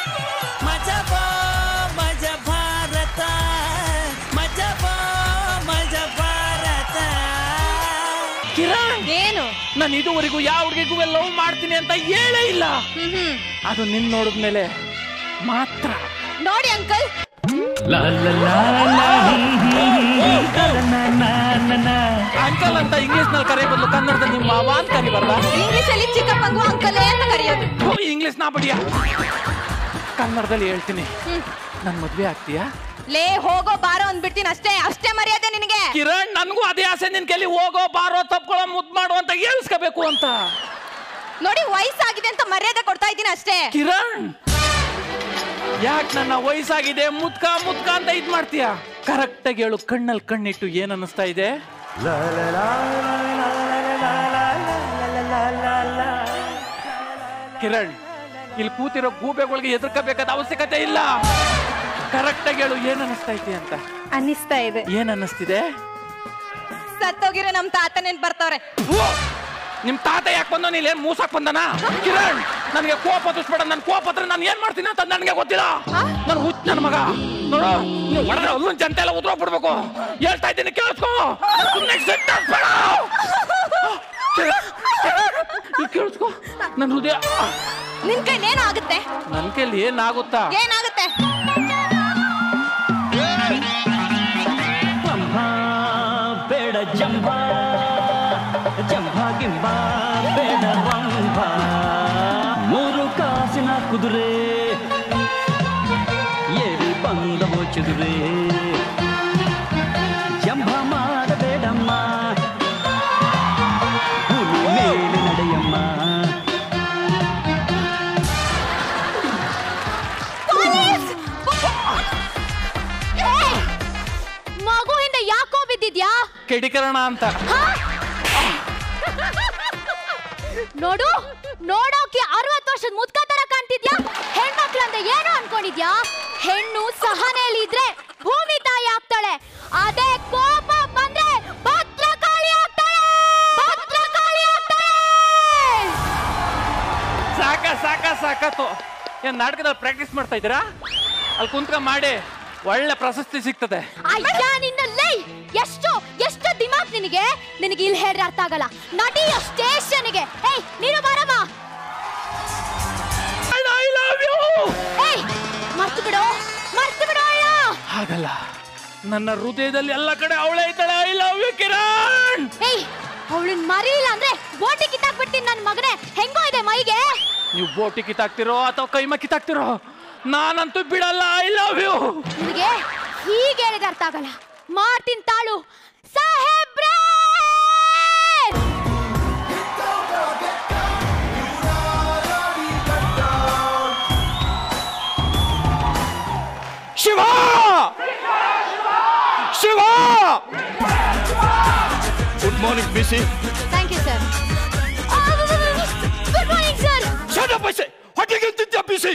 ಮಜಾ ಬಾ ಮಜಾ ಭಾರತ ಮಜಾ ಬಾ ಮಜಾ ಭಾರತ ಕಿರಣ್ ಏನು ನಾನು ಇದುವರೆಗೂ ಯಾವ ಹುಡುಗಿಗೂ ಲವ್ ಮಾಡ್ತೀನಿ ಅಂತ ಹೇಳೇ ಇಲ್ಲ ಹ್ಮ್ ಹ್ಮ್ ಅದು ನಿನ್ ನೋಡಿದ್ಮೇಲೆ ಮಾತ್ರ ನೋಡಿ ಅಂಕಲ್ ಅಂಕಲ್ ಅಂತ ಇಂಗ್ಲಿಷ್ ನಲ್ಲಿ ಕರೆ ಬದಲು ಕನ್ನಡದಲ್ಲಿ ನಿಮ್ಮ ಮಾವ ಅಂತ ಕರಿಬಾರ್ದ ಇಂಗ್ಲಿಷ್ ಅಲ್ಲಿ ಚಿಕ್ಕಪ್ಪಂಗು ಅಂಕಲೇ ಅಂತ ಕರೆಯೋದು ಇಂಗ್ಲಿಷ್ ನಾ ಬಡಿಯ ಕನ್ನಡದಲ್ಲಿ ಹೇಳ್ತೀನಿ ನನ್ ಮದ್ವೆ ಆಗ್ತೀಯಾ ಲೇ ಹೋಗೋ ಬಾರೋ ಅಂದ್ಬಿಡ್ತೀನಿ ಅಷ್ಟೇ ಅಷ್ಟೇ ಮರ್ಯಾದೆ ನಿನಗೆ ಕಿರಣ್ ನನ್ಗೂ ಅದೇ ಆಸೆ ನಿನ್ ಕೆಲಿ ಹೋಗೋ ಬಾರೋ ತಪ್ಕೊಳ್ಳೋ ಮುದ್ ಮಾಡು ಅಂತ ಹೇಳ್ಸ್ಕೋಬೇಕು ಅಂತ ನೋಡಿ ವಯಸ್ಸಾಗಿದೆ ಅಂತ ಮರ್ಯಾದೆ ಕೊಡ್ತಾ ಇದ್ದೀನಿ ಅಷ್ಟೇ ಕಿರಣ್ ಯಾಕೆ ನನ್ನ ವಯಸ್ಸಾಗಿದೆ ಮುದ್ಕ ಮುದ್ಕ ಅಂತ ಇದ್ ಮಾಡ್ತೀಯ ಕರೆಕ್ಟ್ ಆಗಿ ಹೇಳು ಕಣ್ಣಲ್ಲಿ ಕಣ್ಣಿಟ್ಟು ಏನ್ ಅನ್ನಿಸ್ತಾ ಇದೆ ಕಿರಣ್ ಇಲ್ಲಿ ಕೂತಿರೋ ಗೂಬೆಗಳಿಗೆ ಎದುರ್ಕೋಬೇಕಾದ ಅವಶ್ಯಕತೆ ಇಲ್ಲ ಕರೆಕ್ಟ್ ಆಗಿ ಹೇಳು ಏನ್ ಅನ್ನಿಸ್ತಾ ಐತಿ ಅಂತ ಅನ್ನಿಸ್ತಾ ಇದೆ ಏನ್ ಅನ್ನಿಸ್ತಿದೆ ಸತ್ತೋಗಿರೋ ನಮ್ ತಾತ ನೆನ್ ಬರ್ತಾವ್ರೆ ಓ! ನಿಮ್ ತಾತ ಯಾಕೆ ಬಂದ ನೀನ್ ಏನ್ ಮೂಸಾಕ್ ಬಂದನ ಕಿರಣ್ ನನಗೆ ಕೋಪ ತುಸ್ಬೇಡ ನನ್ ಕೋಪ ಹತ್ರ ನಾನು ಏನ್ ಮಾಡ್ತೀನಿ ಅಂತ ನನಗೆ ಗೊತ್ತಿಲ್ಲ ನನ್ ಹುಚ್ಚ ನನ್ನ ಮಗ ನೋಡು ನೀವು ಹೊಡೆದ್ರೆ ಅಲ್ಲೂ ಜನತೆ ಎಲ್ಲ ಉದ್ರ ಬಿಡ್ಬೇಕು ಹೇಳ್ತಾ ಇದ್ದೀನಿ ಕೇಳಿಸ್ಕೋ ಸುಮ್ನೆ ಸಿಟ್ಟಾಗ್ಬೇಡ. ಇಲ್ಲಿ ಕೇಳಿಸ್ಕೋ ನನ್ ಹೃದಯ ನಿನ್ ಕೈಲಿ ಏನಾಗುತ್ತೆ ನನ್ ಕೈಲಿ ಏನಾಗುತ್ತಾ ಏನಾಗುತ್ತೆ ಬೇಡ ಜಂಬ ಜಂಬ ಗಿಂಬ ಬೇಡ ರಂಭ ಮೂರು ಕಾಸಿನ ಕುದುರೆ ಏರಿ ಬಂದವೋ ಚದುರೆ ಜಂಬ ಮಾಡಬೇಡಮ್ಮ ಹುಲಿ ಮೇಲೆ ನಡೆಯಮ್ಮ ಪೊಲೀಸ್! ಏಯ್! ಮಗು ಹಿಂದೆ ಯಾಕೋ ಬಿದ್ದಿದ್ಯಾ ಕೆಡಿಕರಣ ಅಂತ ನೋಡು ನೋಡೋಕೆ ಅರವತ್ತು ವರ್ಷದ ಮುದ್ಕ ತರ ಕಾಣ್ತಿದ್ಯಾ ಹೆಣ್ಮಕ್ಳು ಅಂದ್ರೆ ಏನು ಅನ್ಕೊಂಡಿದ್ಯಾ ಹೆಣ್ಣು ಸಹನೆಯಲ್ಲಿ ಇದ್ರೆ ಭೂಮಿ ತಾಯಿ ಆಗ್ತಾಳೆ ಅದೇ ಕೋಪ ಬಂದ್ರೆ ಭದ್ರಕಾಳಿ ಆಗ್ತಾಳೆ ಭದ್ರಕಾಳಿ ಆಗ್ತಾಳೆ ಸಾಕ ಸಾಕ ಸಾಕತ್ತು ಏನ್ ನಾಟಕದಲ್ಲಿ ಪ್ರಾಕ್ಟೀಸ್ ಮಾಡ್ತಾ ಇದ್ದೀರಾ ಅಲ್ಲಿ ಕುಂತ್ಕೊಂಡ್ ಮಾಡಿ ಒಳ್ಳೆ ಪ್ರಶಸ್ತಿ ಸಿಗ್ತದೆ ಅಯ್ಯ ನಿನ್ನ ಲೈ ಎಷ್ಟು ಎಷ್ಟು ದಿಮಾಕ್ ನಿನಗೆ ನಿನಗೆ ಇಲ್ಲಿ ಹೇಳ್ರೆ ಅರ್ಥ ಆಗಲ್ಲ ನಡಿಯೋ ಸ್ಟೇಷನ್ಗೆ ಏಯ್ ನೀನು ಬಾರಮ್ಮ ಐ ಲವ್ ಯು ಏಯ್ ಮರ್ತು ಬಿಡು ಮರ್ತು ಬಿಡು ಅಯ್ಯ ಹಾಗಲ್ಲ ನನ್ನ ಹೃದಯದಲ್ಲಿ ಎಲ್ಲ ಕಡೆ ಅವಳೇ ಇದ್ದಾಳೆ ಐ ಲವ್ ಯು ಕಿರಣ್ ಏಯ್ ಅವಳನ್ ಮರಿಲಿಲ್ಲ ಅಂದ್ರೆ ಬೋಟಿ ಕಿತ್ತಾಕ್ಬಿಡ್ತೀನಿ ನನ್ನ ಮಗನೇ ಹೆಂಗೋ ಇದೆ ಮೈಗೆ ನೀವು ಬೋಟಿ ಕಿತ್ತಾಕ್ತಿರೋ ಅಥವಾ ಕೈಮ ಕಿತ್ತಾಕ್ತಿರೋ ನಾನಂತೂ ಬಿಡಲ್ಲ ಐ ಲವ್ ಯು ನಿನಗೆ ಹೀಗೆ ಹೇಳಿದ್ರೆ ಅರ್ಥ ಆಗಲ್ಲ ಮಾಡ್ತೀನಿ ತಾಳು ಸಾಹೇಬ್ರೇ ಶಿವ ಶಿವ ಗುಡ್ ಮಾರ್ನಿಂಗ್ ಬಿಸಿ thank you sir good morning sir ಸಣ್ಣ ಪೈಸೆ ಹೊಟ್ಟೆಗೆ ತಿಂತ ಬಿಸಿ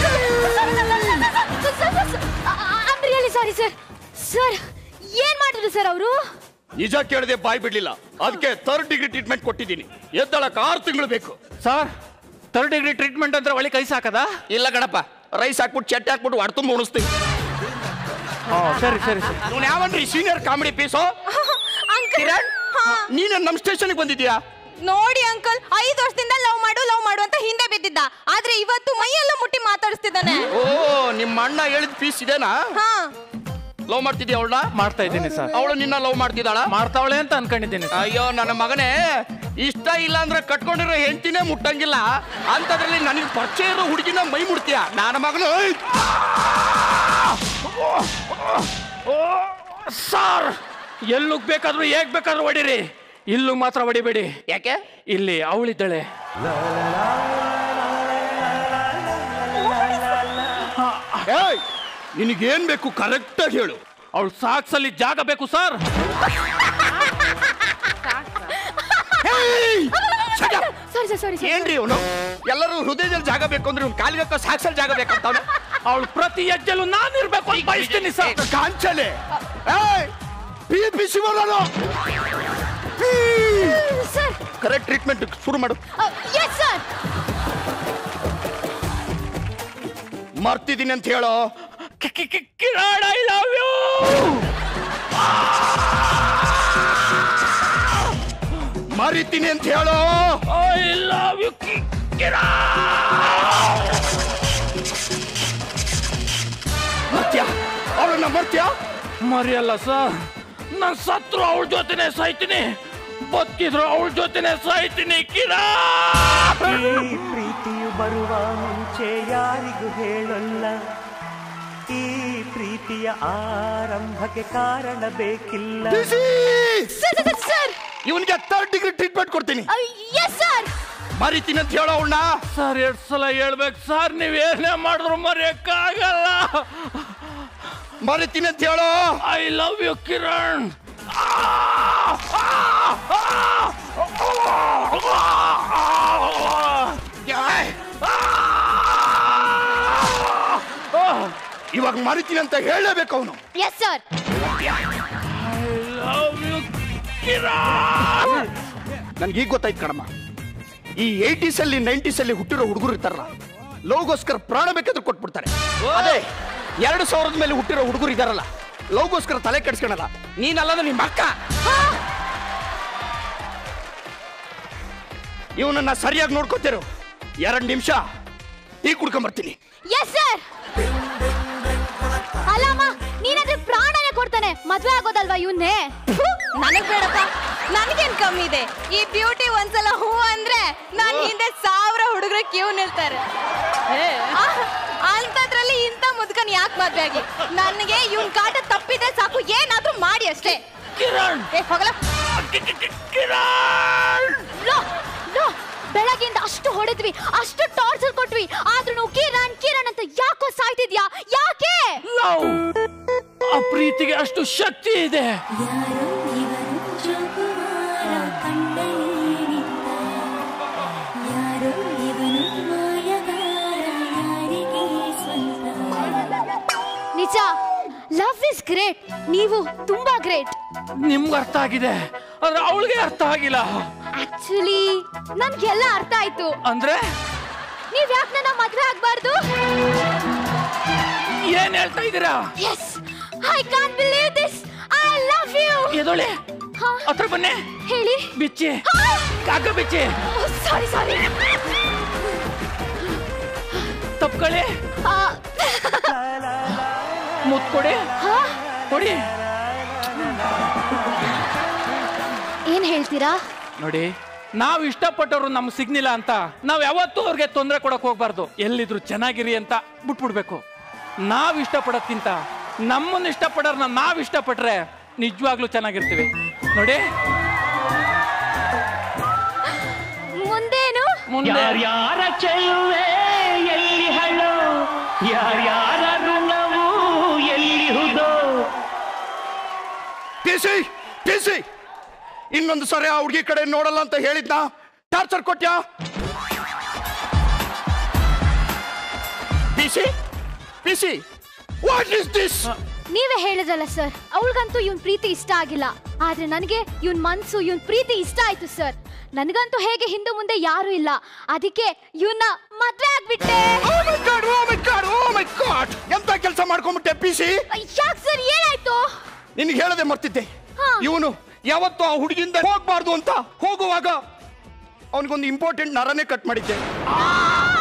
I'm really sorry sir sir ಏನ್ ಮಾಡಿದ್ರು ಸರ್ ಅವರು ನಿಜ ಕೇಳದೆ ಬಾಯ್ ಬಿಡ್ಲಿಲ್ಲ ಅದಕ್ಕೆ ಥರ್ಡ್ ಡಿಗ್ರಿ ಟ್ರೀಟ್ಮೆಂಟ್ ಕೊಟ್ಟಿದ್ದೀನಿ ಎದ್ದಳಕ್ ಆರು ತಿಂಗಳು ಬೇಕು ಸರ್ ಥರ್ಡ್ ಡಿಗ್ರಿ ಟ್ರೀಟ್ಮೆಂಟ್ ಅಂದ್ರೆ ಒಳ್ಳೆ ಕೈ ಸಾಕದಾ ಇಲ್ಲ ಗಣಪ ರೈಸ್ ಹಾಕ್ಬಿಟ್ಟು ಚಟ್ಟೆ ಹಾಕ್ಬಿಟ್ಟು ಹೊಡ್ತುಂಬ ಉಣಿಸ್ತೀವಿ ಸರಿ ಸರಿ ಸರಿ ಇವ್ನು ಯಾವನ್ರಿ ಸೀನಿಯರ್ ಕಾಮಿಡಿ ಪೀಸು ಕಿರಣ್ ನೀನು ನಮ್ಮ ಸ್ಟೇಷನ್ಗೆ ಬಂದಿದ್ಯಾ ನೋಡಿ ಅಂಕಲ್ ಐದು ವರ್ಷದಿಂದ ಲವ್ ಮಾಡು ಲವ್ ಮಾಡು ಅಂತ ಹಿಂದೆ ಬಿದ್ದಿದ್ದ ಆದ್ರೆ ಇವತ್ತು ಮೈಯೆಲ್ಲ ಮುಟ್ಟಿ ಮಾತಾಡಿಸ್ತಿದ್ದಾನೆ ಓ ನಿಮ್ಮ ಅಣ್ಣ ಹೇಳಿದ ಪೀಸ್ ಇದೇನಾ ಹಾ ಲವ್ ಮಾಡ್ತಿದ್ಯಾ ಅವಳನ್ನ ಮಾಡ್ತಾ ಇದ್ದೀನಿ ಸರ್ ಅವಳು ನಿನ್ನ ಲವ್ ಮಾಡ್ತಿದ್ದಾಳ ಮಾಡ್ತಾವಳೆ ಅಂತ ಅನ್ಕೊಂಡಿದ್ದೀನಿ ಸರ್. ಅಯ್ಯೋ ನನ್ನ ಮಗನೇ ಇಷ್ಟ ಇಲ್ಲ ಅಂದ್ರೆ ಕಟ್ಕೊಂಡಿರೋ ಹೆಂಡತಿನೇ ಮುಟ್ಟಂಗಿಲ್ಲ ಅಂತದ್ರಲ್ಲಿ ನನಗೆ ಪರಿಚಯ ಇರೋ ಹುಡುಗಿನ ಮೈ ಮುಡ್ತೀಯ ನನ್ನ ಮಗನು ಏಯ್! ಸರ್ ಎಲ್ಲುಗ್ ಬೇಕಾದ್ರೂ ಹೇಗ್ ಬೇಕಾದ್ರೂ ಹೊಡಿರಿ ಇಲ್ಲೂ ಮಾತ್ರ ಹೊಡಿಬೇಡಿ ಯಾಕೆ ಇಲ್ಲಿ ಅವಳಿದ್ದಾಳೆ ಏಯ್ ನಿನಗೇನ್ ಬೇಕು ಕರೆಕ್ಟ್ ಆಗಿ ಹೇಳು ಅವಳು ಸಾಕ್ಸಲ್ಲಿ ಜಾಗ ಬೇಕು ಸರ್ ಏಯ್! shut up! Sorry sir sorry ಏನ್ರಿ ಅವನು ಎಲ್ಲರೂ ಹೃದಯದಲ್ಲಿ ಜಾಗ ಬೇಕು ಅಂದ್ರೆ ಇವ್ನು ಕಾಲಿಗೆ ಹಾಕೋ ಸಾಕ್ಸಲ್ ಜಾಗ ಬೇಕಂತವನು ಅವಳು ಪ್ರತಿ ಹೆಜ್ಜೆಲು ನಾನಿರ್ಬೇಕು ಅಂತ ಬಯಸ್ತೀನಿ ಸರ್ ಕಾಂಚಲೆ ಏಯ್ ಪಿ ಪಿ ಶಿವರಾನು ಸರ್ ಕರೆಕ್ಟ್ ಟ್ರೀಟ್ಮೆಂಟ್ ಶುರು ಮಾಡು ಎಸ್ ಸರ್ ಮರ್ತಿದ್ದೀನಿ ಅಂತ ಹೇಳೋ ಕಿ- ಕಿ- ಕಿ- ಕಿರಣ್ ಐ ಲವ್ ಯು ಮರಿತೀನಿ ಅಂತ ಹೇಳೋ ಐ ಲವ್ ಯು ಮರ್ತ್ಯಾ ಅವಳನ್ನ ಮರ್ತ್ಯಾ ಮರಿಯಲ್ಲ ಸರ್ ನಾನ್ ಸತ್ರು ಅವಳ ಜೊತೆನೆ ಸಾಯ್ತೀನಿ ಬದುಕಿದ್ರು ಅವಳ ಜೊತೆನೆ ಸಾಯ್ತೀನಿ ಕಿರಣ್ ಈ ಪ್ರೀತಿಯು ಬರುವ ಮುಂಚೆ ಯಾರಿಗೂ ಹೇಳಲ್ಲ ಈ ಪ್ರೀತಿಯ ಆರಂಭಕ್ಕೆ ಕಾರಣ ಬೇಕಿಲ್ಲ ಸರ್ ಇವನ್ಗೆ ಥರ್ಡ್ ಡಿಗ್ರಿ ಟ್ರೀಟ್ಮೆಂಟ್ ಕೊಡ್ತೀನಿ ಎಸ್ ಸರ್ ಮರಿತೀನಿ ಅಂತ ಹೇಳೋ ಅವಳನ್ನ ಸರ್ ಎರಡ್ ಸಲ ಹೇಳ್ಬೇಕು ಸರ್ ನೀವ್ ಏನೇ ಮಾಡಿದ್ರು ಮರೆಯಕ್ಕಾಗಲ್ಲ ಮರಿತೀನಿ ಅಂತ ಹೇಳೋ ಐ ಲವ್ ಯು ಕಿರಣ್ ಇವಾಗ ಮರಿತೀನಿ ಅಂತ ಹೇಳಬೇಕು ಅವನು yes sir love you Kiran ನನ್ಗೆ ಈಗ ಗೊತ್ತಾಯ್ತು ಕಣಮ್ಮ ಈ ಏಯ್ಟೀಸ್ ಅಲ್ಲಿ ನೈಂಟೀಸ್ ಅಲ್ಲಿ ಹುಟ್ಟಿರೋ ಹುಡುಗರು ಇರ್ತಾರಲ್ಲ ಲವ್ಗೋಸ್ಕರ ಪ್ರಾಣ ಬೇಕಾದ್ರೂ ಕೊಟ್ಬಿಡ್ತಾರೆ ಅದೇ ಎರಡು ಸಾವಿರದ ಮೇಲೆ ಹುಟ್ಟಿರೋ ಹುಡುಗರು ಇದಾರಲ್ಲ ಲವ್ಗೋಸ್ಕರ ತಲೆ ಕೆಡ್ಸ್ಕೊಳಲ್ಲ ನೀನಲ್ಲದ ನಿಮ್ಮ ಅಕ್ಕ ಇವನನ್ನ ಸರಿಯಾಗಿ ನೋಡ್ಕೋತಿರು ಎರಡು ನಿಮಿಷ ಟೀ ಕುಡ್ಕೊಂಬರ್ತೀನಿ ಎಸ್ ಸರ್ ಅಲ್ಲಮ್ಮ ನೀನಾದ್ರೆ ಪ್ರಾಣನೇ ಕೊಡ್ತಾನೆ ಮದ್ವೆ ಆಗೋದಲ್ವಾ ಇವನ್ನೇ ನನಗ್ ಬೇಡಪ್ಪ ನನ್ಗೇನ್ ಕಮ್ಮಿ ಇದೆ ಈ ಬ್ಯೂಟಿ ಒಂದ್ಸಲ ಹೂ ಅಂದ್ರೆ ನನ್ ಹಿಂದೆ ಸಾವಿರ ಹುಡುಗರು ಕ್ಯೂ ನಿಲ್ತಾರೆ ಆ, ಅಂಥದ್ರಲ್ಲಿ ಇಂಥ ಮುದ್ಕನ್ ಯಾಕೆ ಮದ್ವೆ ಆಗಿ ನನಗೆ ಇವ್ನ್ ಕಾಟ ತಪ್ಪಿದ್ರೆ ಸಾಕು ಏನಾದ್ರೂ ಮಾಡಿ ಅಷ್ಟೇ ಕಿರಣ್ ಏ ಹೋಗಲ್ಲ ಕಿ- ಕಿ- ಕಿ- ಕಿರಣ್ ಲೋ, ಲೋ, ಬೆಳಗ್ಗೆಯಿಂದ ಅಷ್ಟು ಹೊಡೆದ್ವಿ ಅಷ್ಟು ಟಾರ್ಚರ್ ಕೊಟ್ವಿ ಆದ್ರೂ ಕಿರಣ್ ಕಿರಣ್ ಅಂತ ಯಾಕೋ ಸಾಯ್ತಿದ್ಯಾ ಯಾಕೆ ಲವ್ ಆ ಪ್ರೀತಿಗೆ ಅಷ್ಟು ಶಕ್ತಿ ಇದೆ ಯಾರೋ ಇವನು ಜೋಕುಮಾರ ಕಂಡಲೇನಿದ್ದ ಯಾರೋ ಇವನು ಮಾಯಗಾರ ಯಾರಿಗೆ ಸ್ವಂತ ನಿಜ ಲವ್ ಇಸ್ ಗ್ರೇಟ್ ನೀವು ತುಂಬಾ ಗ್ರೇಟ್ ನಿಮ್ಗೆ ಅರ್ಥ ಆಗಿದೆ ಆದ್ರೆ ಅವಳಿಗೆ ಅರ್ಥ ಆಗಿಲ್ಲ ಆಕ್ಚುಲಿ ನನ್ಗೆಲ್ಲ ಅರ್ಥ ಆಯ್ತು ಅಂದ್ರೆ ನೀವ್ ಯಾಕೆ ನನ್ನ ಮದ್ವೆ ಆಗ್ಬಾರ್ದು ಏನ್ ಹೇಳ್ತಾ ಇದ್ದೀರಾ yes I can't believe this I love you ಎದೊಳೆ ಹತ್ರ ಬನ್ನಿ ಹೇಳಿ ಬಿಚ್ಚಿ ಕಾಕ ಬಿಚ್ಚಿ ಸಾರಿ ಸಾರಿ ತಪ್ಕೊಳ್ಳಿ ಮುತ್ ಕೊಡಿ ಕೊಡಿ ಏನ್ ಹೇಳ್ತೀರಾ ನೋಡಿ ನಾವು ಇಷ್ಟಪಟ್ಟವ್ರು ನಮ್ಗೆ ಸಿಗ್ನಿಲ್ಲ ಅಂತ ನಾವ್ ಯಾವತ್ತೂ ಅವ್ರಿಗೆ ತೊಂದರೆ ಕೊಡಕ್ ಹೋಗ್ಬಾರ್ದು ಎಲ್ಲಿದ್ರು ಚೆನ್ನಾಗಿರಿ ಅಂತ ಬಿಟ್ಬಿಡ್ಬೇಕು ನಾವ್ ಇಷ್ಟಪಡೋದ್ಕಿಂತ ನಮ್ಮನ್ನ ಇಷ್ಟಪಡೋರ್ನ ನಾವ್ ಇಷ್ಟಪಟ್ರೆ ನಿಜವಾಗ್ಲೂ ಚೆನ್ನಾಗಿರ್ತೀವಿ ನೋಡಿ ಮುಂದೇನು ಮುಂದೆ ಯಾರ್ಯಾರ ಚೆಲುವೆ ಎಲ್ಲಿ ಹಳ್ಳೋ ಯಾರ್ಯಾರ ಋಣವು ಎಲ್ಲಿಹುದೋ ಟಿಸಿ ಟಿಸಿ ಇನ್ನೊಂದು ಸರಿ ಆ ಹುಡುಗಿ ಕಡೆ ನೋಡಲ್ಲ ಅಂತ ಹೇಳಿದ್ನ ಟಾರ್ಚರ್ ಕೊಟ್ಯಾ PC PC what is this ನೀವೇ ಹೇಳಿದ್ರಲ್ಲ ಸರ್ ಅವಳಿಗಂತೂ ಇವನ್ ಪ್ರೀತಿ ಇಷ್ಟ ಆಗಿಲ್ಲ ಆದ್ರೆ ನನಗೆ ಇವನ್ ಮನ್ಸು ಇವನ್ ಪ್ರೀತಿ ಇಷ್ಟ ಆಯ್ತು ಸರ್ ನನಗಂತೂ ಹೇಗೆ ಹಿಂದೆ ಮುಂದೆ ಯಾರು ಇಲ್ಲ ಅದಕ್ಕೆ ಇವನ್ನ ಮದ್ವೆ ಆಗ್ಬಿಟ್ಟೆ oh my god oh my god oh my god ಎಂತ ಕೆಲಸ ಮಾಡ್ಕೊಂಡ್ಬಿಟ್ಟೆ ಪಿಸಿ ಯಾಕೆ ಸರ್ ಏನಾಯ್ತು ನಿನ್ಗೆ ಹೇಳದೆ ಮರ್ತಿದ್ದೆ ಹಾ. ಇವನು ಯಾವತ್ತೂ ಆ ಹುಡುಗಿಯಿಂದ ಹೋಗ್ಬಾರ್ದು ಅಂತ ಹೋಗುವಾಗ ಅವನಿಗೊಂದು ಇಂಪಾರ್ಟೆಂಟ್ ನರನೇ ಕಟ್ ಮಾಡಿದ್ದೆ ಆ,